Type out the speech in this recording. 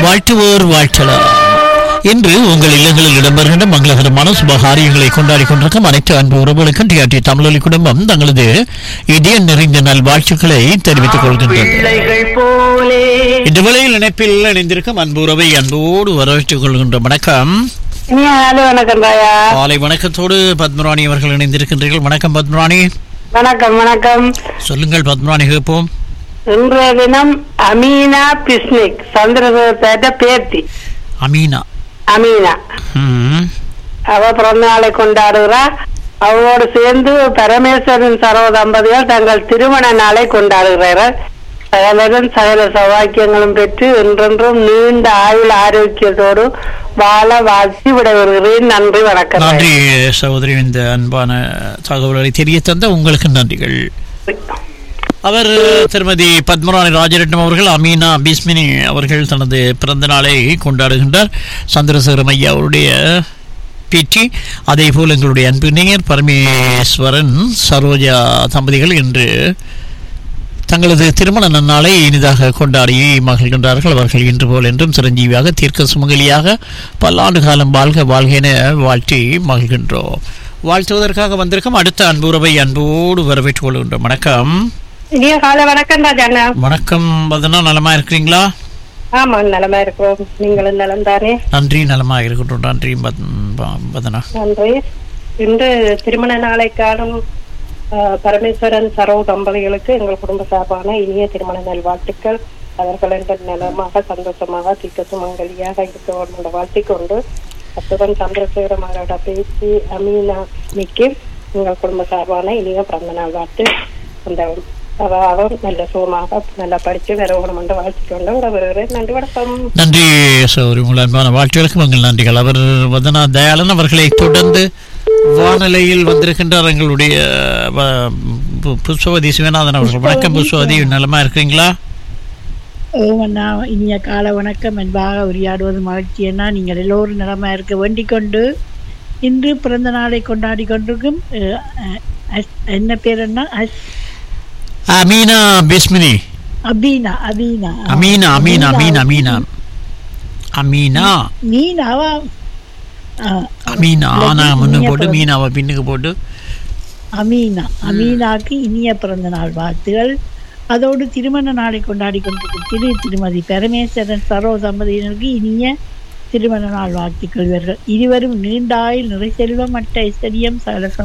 வாழ்த்துவோர் வாழ்த்தலாம் இன்று உங்கள் இல்லங்களில் இடம்பெறுகின்ற மங்களகரமான சுபகாரியங்களை கொண்டாடி கொண்டிருக்கும் அனைத்து அன்பு உறவுகளுக்கும் டிஆர்டி தமிழொலி குடும்பம் தங்களது இதய நிறைந்த நல் வாழ்த்துக்களை தெரிவித்துக் கொள்கின்றது பிள்ளைகள் போலே இந்த வேளையில் இணைப்பில் இணைந்திருக்கும் அன்பு உறவை அன்போடு வரவேற்றுக் கொள்கின்ற வணக்கம் நீ ஹலோ வணக்கம் ராயா காலை வணக்கத்தோடு பத்மராணி அவர்கள் இணைந்திருக்கின்றீர்கள் வணக்கம் பத்மராணி வணக்கம் வணக்கம் சொல்லுங்கள் பத்மராணி கேட்போம் இன்றைய தினம் அமீனா பிஸ்னிக் சந்திரசேகர பேத்தி அமீனா அமீனா ம். அவ பிறந்த நாளை கொண்டாடுகிறா அவளோடு சேர்ந்து பரமேஸ்வரன் சரவ தம்பதிகள் தங்கள் திருமண நாளை கொண்டாடுகிறார்கள் சகலரும் சகல சௌபாக்கியங்களும் பெற்று என்றென்றும் நீண்ட ஆயுள் ஆரோக்கியத்தோடு வாழ வாழ்த்தி விடைபெறுகிறேன் நன்றி வணக்கம் நன்றி சகோதரி இந்த அன்பான தகவல்களை தெரிய தந்த உங்களுக்கு நன்றிகள் அவர் திருமதி பத்மராணி ராஜரட்னம் அவர்கள் அமீனா பிஸ்மினி அவர்கள் தனது பிறந்த நாளை கொண்டாடுகின்றார் சந்திரசேகரம் ஐயா அவருடைய பேச்சு அதே போல் எங்களுடைய அன்பு நேயர் பரமேஸ்வரன் சரோஜா தம்பதிகள் இன்று தங்களது திருமண நன்னாளை இனிதாக கொண்டாடி மகிழ்கின்றார்கள் அவர்கள் இன்று போல் என்றும் சிரஞ்சீவியாக தீர்க்க சுமங்கலியாக பல்லாண்டு காலம் வாழ்க வாழ்க என வாழ்த்தி மகிழ்கின்றோம் வாழ்த்துவதற்காக வந்திருக்கும் அடுத்த அன்பு உறவை அன்போடு வரவேற்றுக் கொள்கின்றோம் வணக்கம் இனிய காலை வணக்கம் ராஜாண்ணா வணக்கம் வதனா நலமா இருக்கிறீங்களா ஆமா நலமா இருக்கிறோம் நீங்களும் நலம் தானே நன்றி நலமா இருக்கின்றோம் நன்றி பத்- ப- வதனா நன்றி இன்று திருமண நாளை காணும் ஆஹ், பரமேஸ்வரன் சரவ தம்பதிகளுக்கு எங்கள் குடும்ப சார்பான இனிய திருமண நல்வாழ்த்துக்கள் அவர்கள் எங்கள் நலமாக சந்தோஷமாக திக்க சுமங்கலியாக இருக்க வேண்டும் என்ற வாழ்த்திக் கொண்டு அத்துடன் சந்திரசேகர மகளோட பேச்சு அமீனா மிக்கு எங்கள் குடும்ப சார்பான இனிய பிறந்த நாள் வாழ்த்து அந்த அவ அவன் நல்ல சுகமாக நல்லா படிச்சு வேற ஓணும் என்று வாழ்த்திக் கொண்டு விடைபெறுகிறேன் நன்றி வணக்கம் நன்றி சௌரி உங்கள் அன்பான வாழ்த்துகளுக்கு உங்கள் நன்றிகள் அவர் வதனா தயாளன் அவர்களை தொடர்ந்து வானிலையில் வந்திருக்கின்றார் எங்களுடைய வ- பு- புஷ்பவதி சிவநாதன் அவர்கள் வணக்கம் புஷ்பவதி நலமா இருக்கிறீங்களா ஓமண்ணா இனிய கால வணக்கம் என்பாக உரையாடுவது மகிழ்ச்சி என்ன நீங்கள் எல்லோரும் நலமா இருக்க வேண்டிக் கொண்டு இன்று பிறந்த நாளை கொண்டாடி கொண்டிருக்கும் அஹ், அஹ், அஸ்- என்ன பேர் என்ன அஸ்- அமீனா பிஸ்மினி அபீனா அபீனா அமீனா அமீனா அமீனா அமீனா அமீனா மீனாவா ஆ, அமீனா ஆனா முன்னு இனிய போட்டு பிறந்த- மீனாவை பின்னுக்கு போட்டு அமீனா அமீனாக்கு இனிய பிறந்த நாள் வாழ்த்துகள் அதோடு திருமண நாளை கொண்டாடி கொண்டிருக்கும் திரு திருமதி பரமேஸ்வரன் சரோ தம்பதியினருக்கு இனிய திருமண நாள் வாழ்த்துக்கள் இவர்கள் இருவரும் நீண்ட ஆயுள் நிறை செல்வம் மற்ற ஐஸ்வர்யம் சகல